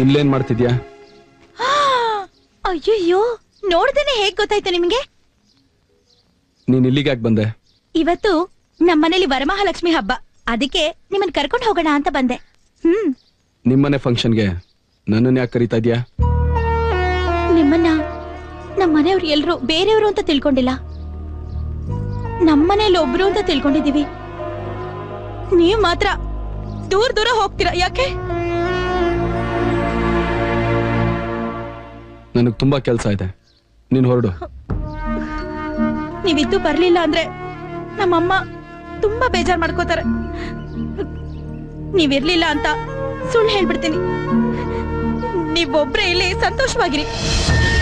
ಇಲ್ಲೇನ್ ಮಾಡ್ತಿದ್ಯಾ ಅಯ್ಯಯ್ಯೋ ನೋಡ್ದೇನೆ ಹೇಗ್ ಗೊತ್ತಾಯ್ತು ನಿಮ್ಗೆ ನೀನ್ ಇಲ್ಲಿಗೆ ಯಾಕೆ ಬಂದೆ ಇವತ್ತು ನಮ್ಮನೇಲಿ ವರಮಹಾಲಕ್ಷ್ಮಿ ಹಬ್ಬ ಅದಕ್ಕೆ ನಿಮ್ಮನ್ ಕರ್ಕೊಂಡ್ ಹೋಗೋಣ ಅಂತ ಬಂದೆ ಹ್ಮ್ ನಿಮ್ಮನೆ ಫಂಕ್ಷನ್ಗೆ ನನ್ನನ್ನ ಯಾಕೆ ಕರೀತಾ ಇದ್ಯಾ ನಿಮ್ಮನ್ನ ನಮ್ಮ ಮನೆಯವ್ರು ಎಲ್ರು ಬೇರೆಯವರು ಅಂತ ತಿಳ್ಕೊಂಡಿಲ್ಲ ನಮ್ಮನೇಲಿ ಒಬ್ರು ಅಂತ ತಿಳ್ಕೊಂಡಿದೀವಿ ನೀವ್ ಮಾತ್ರ ದೂರ ದೂರ ಹೋಗ್ತೀರಾ ಯಾಕೆ ನನಗ್ ತುಂಬಾ ಕೆಲ್ಸ ಇದೆ ನೀನ್ ಹೊರಡು ನೀವಿದ್ದು ಬರ್ಲಿಲ್ಲ ಅಂದ್ರೆ ನಮ್ಮಮ್ಮ ತುಂಬಾ ಬೇಜಾರ್ ಮಾಡ್ಕೋತಾರೆ ನೀವಿರ್ಲಿಲ್ಲ ಅಂತ ಸುಳ್ಳು ಹೇಳ್ಬಿಡ್ತೀನಿ ನೀವೊಬ್ರೇ ಇಲ್ಲಿ ಸಂತೋಷವಾಗಿರಿ